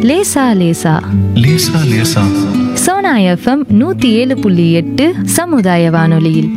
லேசா லேசா லேசா லேசா சோனா எஃப்எம் நூத்தி ஏழு புள்ளி எட்டு சமுதாய வானொலியில்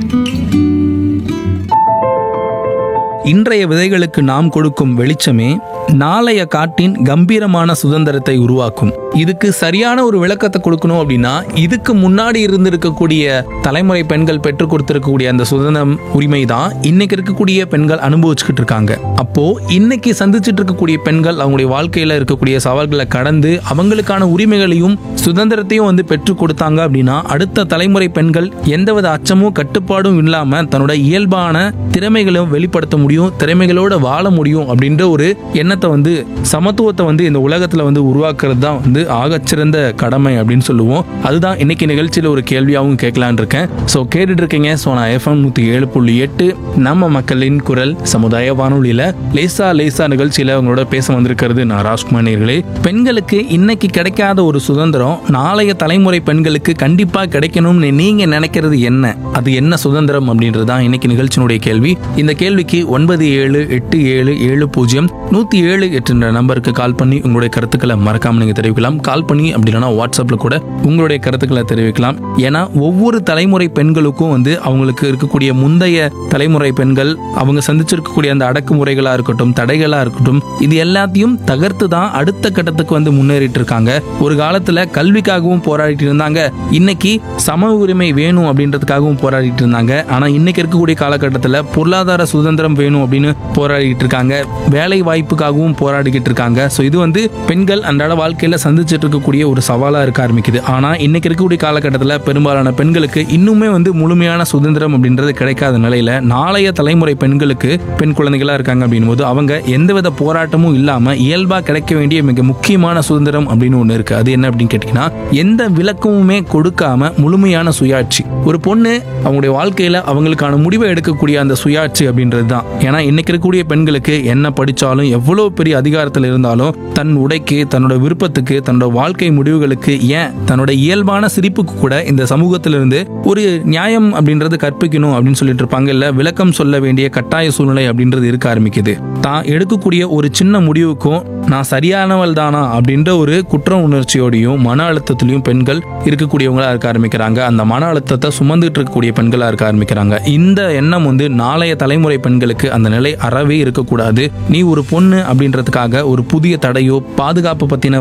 இன்றைய விதைகளுக்கு நாம் கொடுக்கும் வெளிச்சமே நாளைய காட்டின் கம்பீரமான சுதந்திரத்தை உருவாக்கும் இதுக்கு சரியான ஒரு விளக்கத்தை கொடுக்கணும் அப்படின்னா இதுக்கு முன்னாடி இருந்திருக்கக்கூடிய தலைமுறை பெண்கள் பெற்றுக் கொடுத்திருக்கக்கூடிய அந்த சுதந்திரம் உரிமை தான் இன்னைக்கு இருக்கக்கூடிய பெண்கள் அனுபவிச்சுக்கிட்டு இருக்காங்க அப்போ இன்னைக்கு சந்திச்சுட்டு இருக்கக்கூடிய பெண்கள் அவங்களுடைய வாழ்க்கையில இருக்கக்கூடிய சவால்களை கடந்து அவங்களுக்கான உரிமைகளையும் சுதந்திரத்தையும் வந்து பெற்றுக் கொடுத்தாங்க அப்படின்னா அடுத்த தலைமுறை பெண்கள் எந்தவித அச்சமும் கட்டுப்பாடும் இல்லாம தன்னோட இயல்பான திறமைகளும் வெளிப்படுத்த முடியும் திறமைகளோட வாழ முடியும் அப்படின்ற ஒரு எண்ணத்தை வந்து சமத்துவத்தை வந்து இந்த உலகத்துல வந்து உருவாக்குறது தான் வந்து ஆகச்சிறந்த கடமை அப்படின்னு சொல்லுவோம் அதுதான் இன்னைக்கு நிகழ்ச்சியில ஒரு கேள்வியாகவும் கேட்கலான் இருக்கேன் ஸோ கேட்டுட்டு இருக்கீங்க ஸோ நான் எஃப்எம் நூற்றி ஏழு புள்ளி எட்டு நம்ம மக்களின் குரல் சமுதாய வானொலியில லேசா லேசா நிகழ்ச்சியில அவங்களோட பேச வந்திருக்கிறது நான் ராஜ்குமார் நேர்களே பெண்களுக்கு இன்னைக்கு கிடைக்காத ஒரு சுதந்திரம் நாளைய தலைமுறை பெண்களுக்கு கண்டிப்பா கிடைக்கணும்னு நீங்க நினைக்கிறது என்ன அது என்ன சுதந்திரம் அப்படின்றது தான் இன்னைக்கு நிகழ்ச்சியினுடைய கேள்வி இந்த கேள்விக்கு ஒன்பது ஏழு எட்டு ஏழு ஏழு பூஜ்ஜியம் நூத்தி ஏழு எட்டுன்ற நம்பருக்கு கால் பண்ணி உங்களுடைய கருத்துக்களை மறக்காம நீங்க தெரிவிக்கலாம் கால் பண்ணி அப்படி இல்லைன்னா வாட்ஸ்அப்ல கூட உங்களுடைய கருத்துக்களை தெரிவிக்கலாம் ஏன்னா ஒவ்வொரு தலைமுறை பெண்களுக்கும் வந்து அவங்களுக்கு இருக்கக்கூடிய முந்தைய தலைமுறை பெண்கள் அவங்க சந்திச்சிருக்கக்கூடிய அந்த அடக்குமுறைகளா இருக்கட்டும் தடைகளா இருக்கட்டும் இது எல்லாத்தையும் தகர்த்து தான் அடுத்த கட்டத்துக்கு வந்து முன்னேறிட்டு இருக்காங்க ஒரு காலத்துல கல்விக்காகவும் போராடிட்டு இருந்தாங்க இன்னைக்கு சம உரிமை வேணும் அப்படின்றதுக்காகவும் போராடிட்டு இருந்தாங்க ஆனா இன்னைக்கு இருக்கக்கூடிய காலகட்டத்தில் பொருளாதார சுதந்திரம் வேணும் அப்படின்னு போராடிட்டு இருக்காங்க வேலை வாய்ப்புக்காகவும் போராடிக்கிட்டு இருக்காங்க ஸோ இது வந்து பெண்கள் அன்றாட வாழ்க்கையில சந்திச்சுட்டு இருக்கக்கூடிய ஒரு சவாலா இருக்க ஆரம்பிக்குது ஆனா இன்னைக்கு இருக்கக்கூடிய காலகட்டத்தில் பெரும்பாலான பெண்களுக்கு இன்னுமே வந்து முழுமையான சுதந்திரம் அப்படின்றது கிடைக்காத நிலையில நாளைய தலைமுறை பெண்களுக்கு பெண் குழந்தைகளா இருக்காங்க அப்படின் போது அவங்க எந்தவித போராட்டமும் இல்லாம இயல்பா கிடைக்க வேண்டிய மிக முக்கியமான சுதந்திரம் அப்படின்னு ஒண்ணு இருக்கு அது என்ன அப்படின்னு கேட்டீங்கன்னா எந்த விளக்கமுமே கொடுக்காம முழுமையான சுயாட்சி ஒரு பொண்ணு அவங்களுடைய வாழ்க்கையில அவங்களுக்கான முடிவை எடுக்கக்கூடிய அந்த சுயாட்சி அப்படின்றது தான் ஏன்னா இன்னைக்கு இருக்கக்கூடிய பெண்களுக்கு என்ன படிச்சாலும் எவ்வளவு பெரிய அதிகாரத்தில் இருந்தாலும் தன் உடைக்கு தன்னோட விருப்பத்துக்கு தன்னோட வாழ்க்கை முடிவுகளுக்கு ஏன் தன்னோட இயல்பான சிரிப்புக்கு கூட இந்த சமூகத்திலிருந்து ஒரு நியாயம் அப்படின்றது கற்பிக்கணும் அப்படின்னு சொல்லிட்டு இருப்பாங்க இல்ல விளக்கம் சொல்ல வேண்டிய கட்டாய சூழ்நிலை அப்படின்றது இருக்க ஆரம்பிக்குது தான் எடுக்கக்கூடிய ஒரு சின்ன முடிவுக்கும் நான் சரியானவள் தானா அப்படின்ற ஒரு குற்ற உணர்ச்சியோடையும் மன அழுத்தத்திலையும் பெண்கள் இருக்கக்கூடியவங்களா இருக்க ஆரம்பிக்கிறாங்க அந்த மன அழுத்தத்தை சுமந்துட்டு இருக்கக்கூடிய பெண்களா இருக்க ஆரம்பிக்கிறாங்க இந்த எண்ணம் வந்து நாளைய தலைமுறை பெண்களுக்கு அந்த நிலை அறவே இருக்கக்கூடாது நீ ஒரு பொண்ணு அப்படின்றதுக்காக ஒரு புதிய தடையோ பாதுகாப்பு பத்தின